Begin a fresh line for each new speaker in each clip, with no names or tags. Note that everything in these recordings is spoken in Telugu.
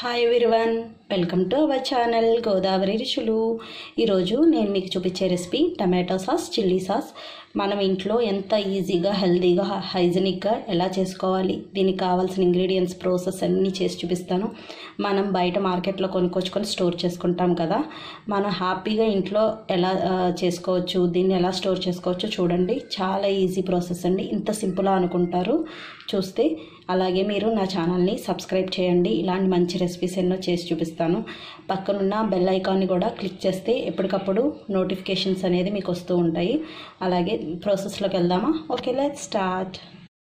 hi everyone welcome to our channel Godavari రుచులు ఈరోజు నేను మీకు చూపించే recipe tomato sauce chilli sauce మనం ఇంట్లో ఎంత ఈజీగా హెల్తీగా హైజెనిక్గా ఎలా చేసుకోవాలి దీనికి కావాల్సిన ఇంగ్రీడియంట్స్ ప్రాసెస్ అన్నీ చేసి చూపిస్తాను మనం బయట మార్కెట్లో కొనుక్కొచ్చుకొని స్టోర్ చేసుకుంటాం కదా మనం హ్యాపీగా ఇంట్లో ఎలా ఆ, చేసుకోవచ్చు దీన్ని ఎలా స్టోర్ చేసుకోవచ్చు చూడండి చాలా ఈజీ ప్రాసెస్ అండి ఇంత సింపుల్ అనుకుంటారు చూస్తే అలాగే మీరు నా ఛానల్ని సబ్స్క్రైబ్ చేయండి ఇలాంటి మంచి రెసిపీస్ ఎన్నో చేసి చూపిస్తాను పక్కనున్న బెల్ ఐకాన్ని కూడా క్లిక్ చేస్తే ఎప్పటికప్పుడు నోటిఫికేషన్స్ అనేది మీకు వస్తూ ఉంటాయి అలాగే ప్రాసెస్లోకి వెళ్దామా ఓకే లెట్ స్టార్ట్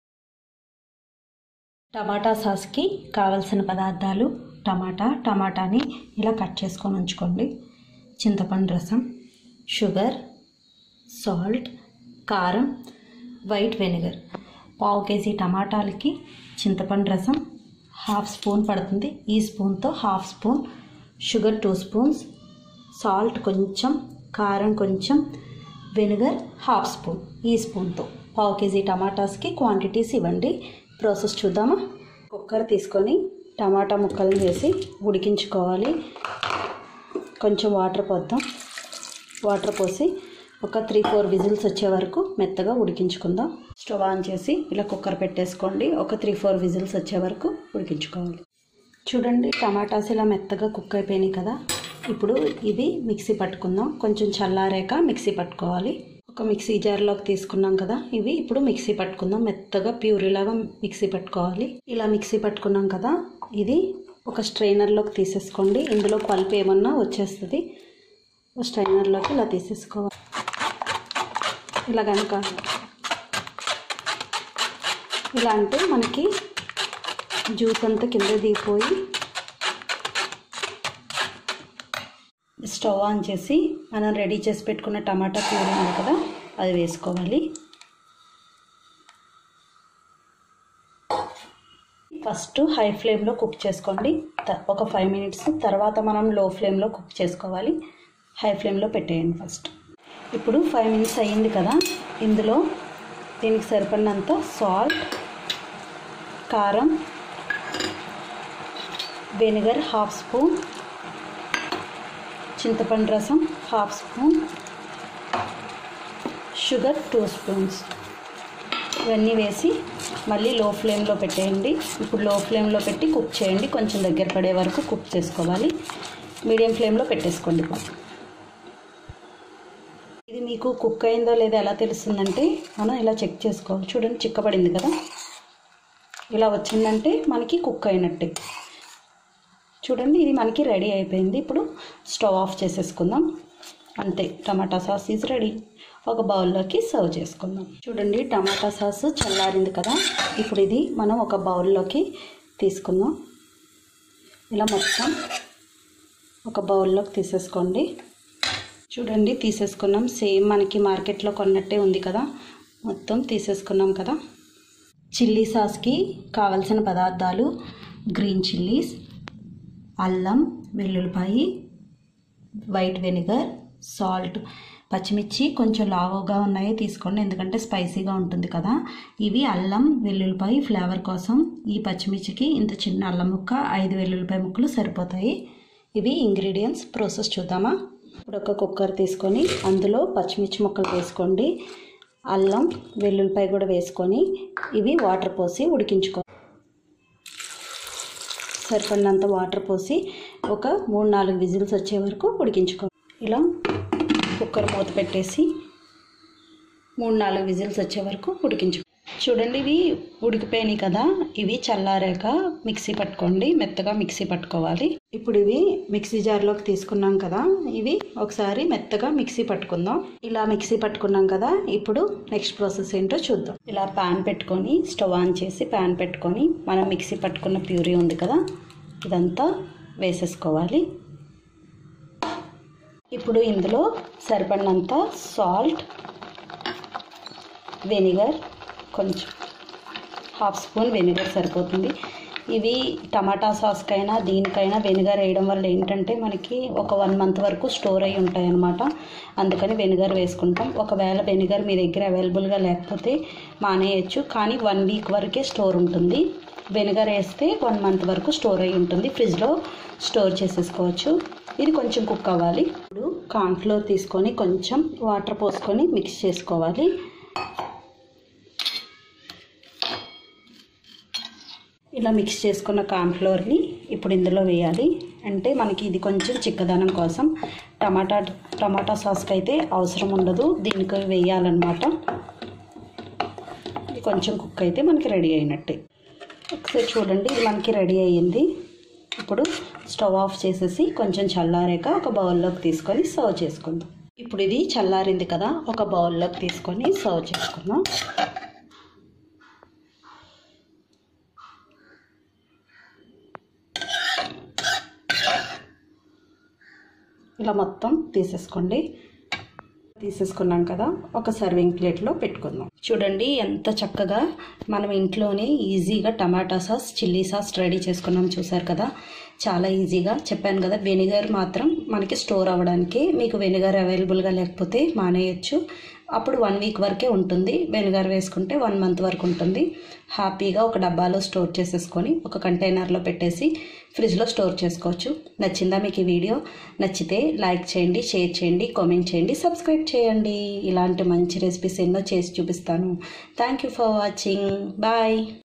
టమాటా సాస్కి కావలసిన పదార్థాలు టమాటా టమాటాని ఇలా కట్ చేసుకొని ఉంచుకోండి చింతపండు రసం షుగర్ సాల్ట్ కారం వైట్ వెనిగర్ పావు కేజీ టమాటాలకి చింతపండు రసం హాఫ్ స్పూన్ పడుతుంది ఈ స్పూన్తో half spoon sugar two spoons salt కొంచెం కారం కొంచెం వెనిగర్ హాఫ్ స్పూన్ ఈ స్పూన్తో పావు కేజీ టమాటాస్కి క్వాంటిటీస్ ఇవ్వండి ప్రాసెస్ చూద్దామా కుక్కర్ తీసుకొని టమాటా ముక్కలను వేసి ఉడికించుకోవాలి కొంచెం వాటర్ పోద్దాం వాటర్ పోసి ఒక త్రీ ఫోర్ విజిల్స్ వచ్చే వరకు మెత్తగా ఉడికించుకుందాం స్టవ్ ఆన్ చేసి ఇలా కుక్కర్ పెట్టేసుకోండి ఒక త్రీ ఫోర్ విజిల్స్ వచ్చే వరకు ఉడికించుకోవాలి చూడండి టమాటాస్ ఇలా మెత్తగా కుక్ అయిపోయినాయి కదా ఇప్పుడు ఇవి మిక్సీ పట్టుకుందాం కొంచెం చల్లారాక మిక్సీ పట్టుకోవాలి ఒక మిక్సీ జార్లోకి తీసుకున్నాం కదా ఇవి ఇప్పుడు మిక్సీ పట్టుకుందాం మెత్తగా ప్యూరీలాగా మిక్సీ పట్టుకోవాలి ఇలా మిక్సీ పట్టుకున్నాం కదా ఇది ఒక స్ట్రైనర్లోకి తీసేసుకోండి ఇందులో పల్ప్ ఏమన్నా వచ్చేస్తుంది ఒక స్ట్రైనర్లోకి ఇలా తీసేసుకోవాలి ఇలా కనుక ఇలా అంటే మనకి జ్యూస్ అంతా కింద దిగిపోయి స్టవ్ ఆన్ చేసి మనం రెడీ చేసి పెట్టుకున్న టమాటా ప్యూరీ ఉంది కదా అది వేసుకోవాలి ఫస్ట్ హై ఫ్లేమ్లో కుక్ చేసుకోండి త- ఒక ఫైవ్ మినిట్స్ తర్వాత మనం లో ఫ్లేమ్లో కుక్ చేసుకోవాలి హై ఫ్లేమ్లో పెట్టేయండి ఫస్ట్ ఇప్పుడు ఫైవ్ మినిట్స్ అయ్యింది కదా ఇందులో దీనికి సరిపడినంత సాల్ట్ కారం వెనిగర్ హాఫ్ స్పూన్ చింతపండు రసం half spoon sugar two spoons ఇవన్నీ వేసి మళ్ళీ లో ఫ్లేమ్లో పెట్టేయండి ఇప్పుడు లో ఫ్లేమ్లో పెట్టి కుక్ చేయండి కొంచెం దగ్గర పడే వరకు కుక్ చేసుకోవాలి మీడియం ఫ్లేమ్లో పెట్టేసుకోండి ఇప్పుడు ఇది మీకు కుక్ అయిందో లేదో ఎలా తెలుస్తుందంటే మనం ఇలా చెక్ చేసుకోవాలి చూడండి చిక్కబడింది కదా ఇలా వచ్చిందంటే మనకి కుక్ అయినట్టే చూడండి ఇది మనకి రెడీ అయిపోయింది ఇప్పుడు స్టవ్ ఆఫ్ చేసేసుకుందాం అంతే టమాటా సాస్ ఈజ్ రెడీ ఒక బౌల్లోకి సర్వ్ చేసుకుందాం చూడండి టమాటా సాస్ చల్లారింది కదా ఇప్పుడు ఇది మనం ఒక బౌల్లోకి తీసుకుందాం ఇలా మొత్తం ఒక బౌల్లోకి తీసేసుకోండి చూడండి తీసేసుకున్నాం సేమ్ మనకి మార్కెట్లో కొన్నట్టే ఉంది కదా మొత్తం తీసేసుకున్నాం కదా చిల్లీ సాస్కి కావలసిన పదార్థాలు గ్రీన్ చిల్లీస్ అల్లం వెల్లుల్లిపాయి వైట్ వెనిగర్ సాల్ట్ పచ్చిమిర్చి కొంచెం లావుగా ఉన్నాయో తీసుకోండి ఎందుకంటే స్పైసీగా ఉంటుంది కదా ఇవి అల్లం వెల్లుల్లిపాయ ఫ్లేవర్ కోసం ఈ పచ్చిమిర్చికి ఇంత చిన్న అల్లం ముక్క ఐదు వెల్లుల్లిపాయ ముక్కలు సరిపోతాయి ఇవి ఇంగ్రీడియంట్స్ ప్రాసెస్ చూద్దామా ఇప్పుడు ఒక కుక్కర్ తీసుకొని అందులో పచ్చిమిర్చి ముక్కలు వేసుకోండి అల్లం వెల్లుల్లిపాయ కూడా వేసుకొని ఇవి వాటర్ పోసి ఉడికించుకో సరిపడినంత వాటర్ పోసి ఒక మూడు నాలుగు విజిల్స్ వచ్చే వరకు ఉడికించుకో ఇలా కుక్కర్ మూత పెట్టేసి మూడు నాలుగు విజిల్స్ వచ్చే వరకు ఉడికించు చూడండి ఇవి ఉడికిపోయినాయి కదా ఇవి చల్లారాక మిక్సీ పట్టుకోండి మెత్తగా మిక్సీ పట్టుకోవాలి ఇప్పుడు ఇవి మిక్సీ జార్లోకి తీసుకున్నాం కదా ఇవి ఒకసారి మెత్తగా మిక్సీ పట్టుకుందాం ఇలా మిక్సీ పట్టుకున్నాం కదా ఇప్పుడు నెక్స్ట్ ప్రాసెస్ ఏంటో చూద్దాం ఇలా ప్యాన్ పెట్టుకొని స్టవ్ ఆన్ చేసి ప్యాన్ పెట్టుకొని మనం మిక్సీ పట్టుకున్న ప్యూరీ ఉంది కదా ఇదంతా వేసేసుకోవాలి ఇప్పుడు ఇందులో సరిపడినంత సాల్ట్ వెనిగర్ కొంచెం హాఫ్ స్పూన్ వెనిగర్ సరిపోతుంది ఇవి టమాటా సాస్కైనా దీనికైనా వెనిగర్ వేయడం వల్ల ఏంటంటే మనకి ఒక వన్ మంత్ వరకు స్టోర్ అయి ఉంటాయి అన్నమాట అందుకని వెనిగర్ వేసుకుంటాం ఒకవేళ వెనిగర్ మీ దగ్గర అవైలబుల్గా లేకపోతే మానేయచ్చు కానీ వన్ వీక్ వరకే స్టోర్ ఉంటుంది వెనిగర్ వేస్తే వన్ మంత్ వరకు స్టోర్ అయి ఉంటుంది ఫ్రిడ్జ్లో స్టోర్ చేసేసుకోవచ్చు ఇది కొంచెం కుక్ అవ్వాలి ఇప్పుడు కార్న్ఫ్లోర్ తీసుకొని కొంచెం వాటర్ పోసుకొని మిక్స్ చేసుకోవాలి ఇలా మిక్స్ చేసుకున్న కార్న్ఫ్లోర్ని ఇప్పుడు ఇందులో వేయాలి అంటే మనకి ఇది కొంచెం చిక్కదనం కోసం టమాటా టమాటా సాస్కి అయితే అవసరం ఉండదు దీనికి వేయాలన్నమాట ఇది కొంచెం కుక్ అయితే మనకి రెడీ అయినట్టే ఒకసారి చూడండి ఇది మనకి రెడీ అయ్యింది ఇప్పుడు స్టవ్ ఆఫ్ చేసేసి కొంచెం చల్లారాక ఒక బౌల్లోకి తీసుకొని సర్వ్ చేసుకుందాం ఇప్పుడు ఇది చల్లారింది కదా ఒక బౌల్లోకి తీసుకొని సర్వ్ చేసుకుందాం ఇలా మొత్తం తీసేసుకోండి తీసేసుకున్నాం కదా ఒక సర్వింగ్ ప్లేట్లో పెట్టుకుందాం చూడండి ఎంత చక్కగా మనం ఇంట్లోనే ఈజీగా tomato sauce chilli sauce ready చేసుకున్నాం చూసారు కదా చాలా ఈజీగా చెప్పాను కదా వెనిగర్ మాత్రం మనకి స్టోర్ అవ్వడానికి మీకు వెనిగర్ అవైలబుల్గా లేకపోతే మానేయచ్చు అప్పుడు వన్ వీక్ వరకే ఉంటుంది వెనిగర్ వేసుకుంటే వన్ మంత్ వరకు ఉంటుంది హ్యాపీగా ఒక డబ్బాలో స్టోర్ చేసేసుకొని ఒక కంటైనర్లో పెట్టేసి ఫ్రిడ్జ్లో స్టోర్ చేసుకోవచ్చు నచ్చిందా మీకు ఈ వీడియో నచ్చితే లైక్ చేయండి షేర్ చేయండి కామెంట్ చేయండి సబ్స్క్రైబ్ చేయండి ఇలాంటి మంచి రెసిపీస్ ఎన్నో చేసి చూపిస్తాను thank you for watching bye